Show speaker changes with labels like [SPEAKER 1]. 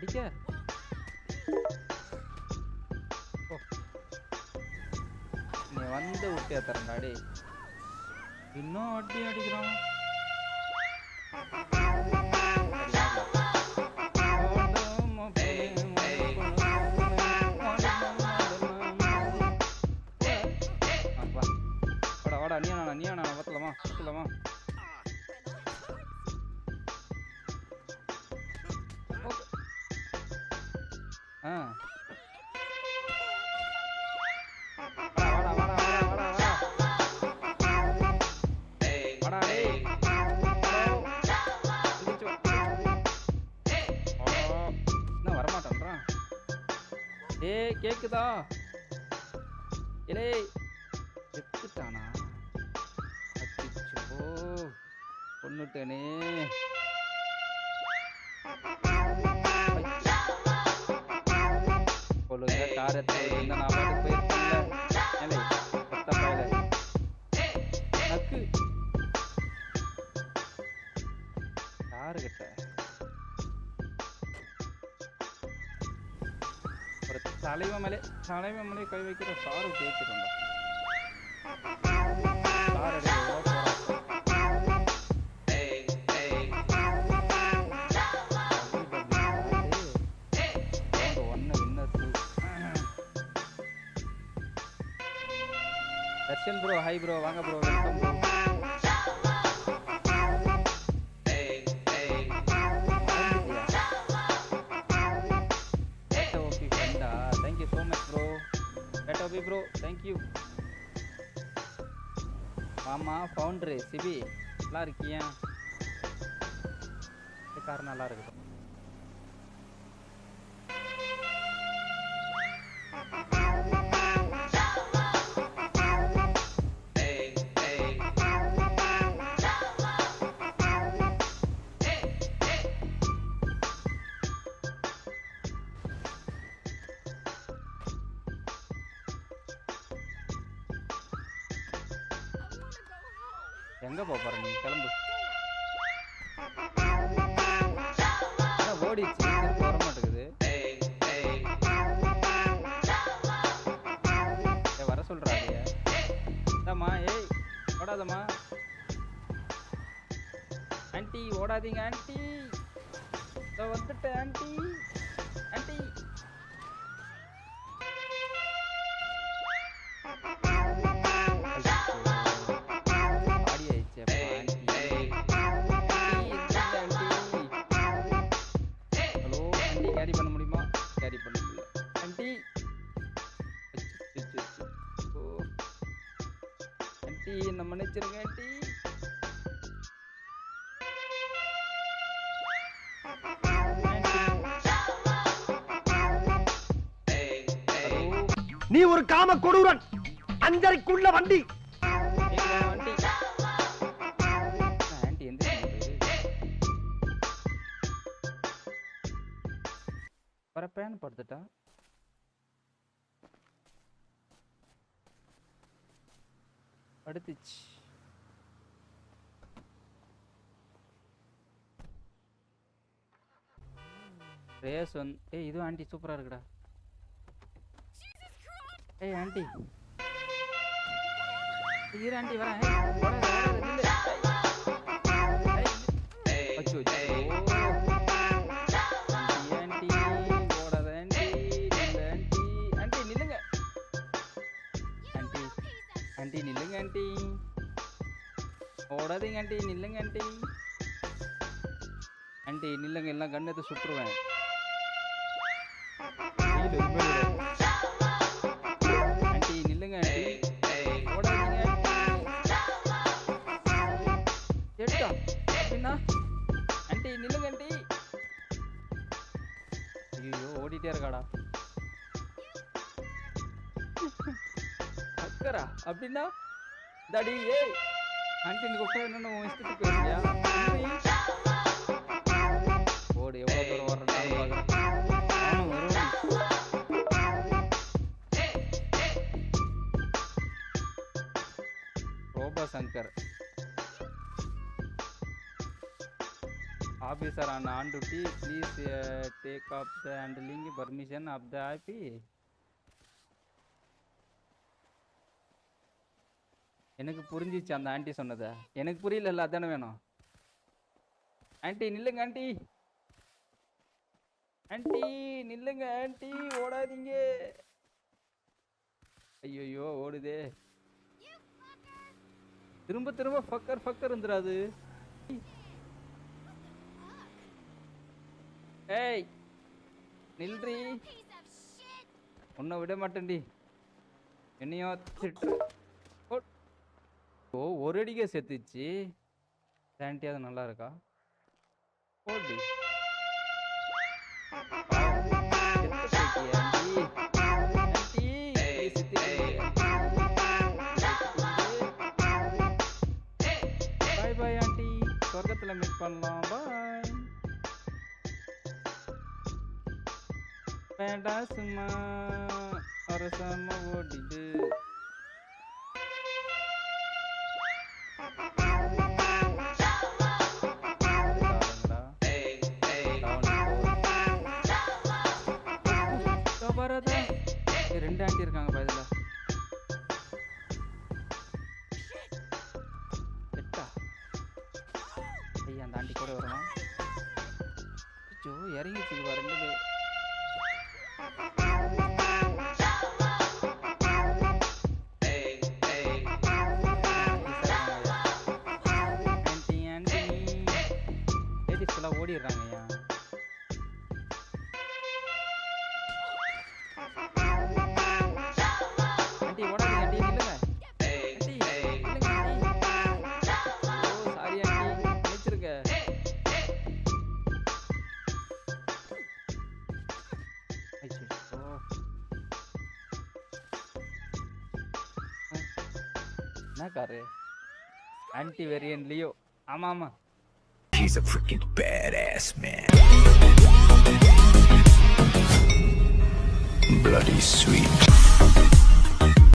[SPEAKER 1] அடிக்க ஓ. நீ வந்து விட்டியா தரண்டாடி இன்னும் அடி அடிக்கிறான் வாடா வாடா நீ அண்ணா நீ அண்ணா பத்தலாமா பத்தலாமா ஆ வாடா வாடா வாடா வாடா வாடா வாடா டேய் எந்திரிச்சு வா. ஆ, என்ன வரமாட்டேன்றான் ஏய் கேக்குதா இலே செத்துட்டானா அச்சோ கொன்னுட்டேனே ஒழுங்கா காரத்தை இருந்தா நான் பாட்டுக்கு போயிருப்பேன்ல ஏலே பத்த பயலே நக்கு யாருகிட்ட ஒரு தலைவன் மேலே தலைவன் மேலே கை வைக்கிற சாரு கேட்கிறோம்டா சார் அடி எவ்வளோ போறான் தர்ஷன் ப்ரோ ஹாய் ப்ரோ வாங்க ப்ரோ வெல்கம் ப்ரோ ஓபி ஃப்ரெண்டா thank you so much bro பேட்டா ஓபி ப்ரோ தேங்க் யூ ஆமா ஃபவுண்டரு சிபி நல்லா இருக்கியா இந்த கார் நல்லா இருக்குது எங்க போக போற நீ கிளம்பு என்ன ஓடிச்சு திரும்ப வர மாட்டேங்குது ஏய், வர சொல்றாங்க இந்தாம்மா ஏய் ஓடாதம்மா ஆன்ட்டி ஓடாதீங்க ஆன்ட்டி இதோ வந்துட்டேன் ஆன்ட்டி ஆன்ட்டி ஆடி ஆயிடுச்சு அப்பா, ஆன்ட்டி. ஆன்ட்டி, எந்திரிங்க, ஆன்ட்டி. ஹலோ ஆன்ட்டி கேரி பண்ண முடியுமா கேரி பண்ண முடியல ஆன்ட்டி அச்சு, அச்சு, அச்சு. ஓ. ஆன்ட்டி என்ன மன்னிச்சிருங்க ஆன்ட்டி ஹலோ
[SPEAKER 2] நீ ஒரு காம கொடூரன் அஞ்சரைக்குள்ள வண்டி
[SPEAKER 1] கேக்குதா ஆண்டி என்ன ஆண்டி எந்திரிக்க வர பேன் படுத்துட்டா படுத்துச்சு ரேஸ் வந்து ஏய் இதுவும் ஆண்டி சூப்பரா இருக்குடா ஏய் ஆண்டி இரு ஆண்டி வரேன் ஏய், ஓடாத, ஓடாத, நில்லு. ஏய். ஏய். அச்சோ, அச்சோ. ஆண்டி, ஆண்டி, ஓடாத ஆண்டி, நில்லு ஆண்டி. ஆண்டி, நில்லுங்க. ஆண்டி, ஆண்டி, நில்லுங்க ஆண்டி. ஓடாதீங்க ஆண்டி நில்லுங்க ஆண்டி ஆண்டி நில்லுங்க எல்லாம் கண்ணு எடுத்து சுட்டுருவேன் வெயில் ரொம்ப விடும். ஆண்டி நில்லுங்க ஆண்டி ஓடாதீங்க எடுத்தா அப்படின்னா ஆண்டி நில்லுங்க ஆண்டி ஐயோ ஓடிட்டே இருக்காடா அக்கரா அப்படின்னா தாடி ஏய் ஆண்டி நீ கூப்பிட்டா என்ன உன் இஷ்டத்துக்கு போயிருக்கியா ஓடு எவ்வளோ தூரம் வர்றேன்னு பார்க்குறேன் நானும் வருவேன் Robo Shankar officer on on duty please take off the handling permission of the ஆப்பி எனக்கு புரிஞ்சிச்சு அந்த ஆண்டி சொன்னதை எனக்கு புரியல அதானே வேணும் ஆண்டி நில்லுங்க ஆண்டி ஆண்டி நில்லுங்க ஆண்டி ஓடாதீங்க ஐயோ ஓடுதே திரும்ப திரும்ப ஃபக்கர் ஃபக்கர் இருந்துராது ஏய் நில்றி உன்னை விட மாட்டேன்டி என்னையோ திட்டு ஓ- ஓ ஒரு அடிக்கே செத்துச்சு ஆண்டி அது நல்லா இருக்கா ஓடி பாய் பாய் ஆண்டி சொர்க்கத்துல மீட் பண்ணலாம் பாய் வேண்டாம் சும்மா அரசாம ஓடிடு பாருங்கடா. இதோ பாரதா. ஏய், ரெண்டு ஆண்டி இருக்காங்க பா இதுல எட்டா ஐயா அந்த ஆண்டி கூட வரணும் அச்சோ இறங்கிச்சு பா ரெண்டு பேர் ஆண்டி ஆண்டி லேடிஸ் எல்லாம் ஓடிடுறாங்க ஐயா ஆண்டி ஓடாதீங்க ஆண்டி நில்லுங்க ஆண்டி நில்லுங்க ஆண்டி ஓ சாரி ஆண்டி மன்னிச்சிருங்க ஐயோ என்ன காரு ஆன்டி வெரியன் லியோ ஆமா ஆமா
[SPEAKER 3] He's a freaking badass man. Bloody sweet.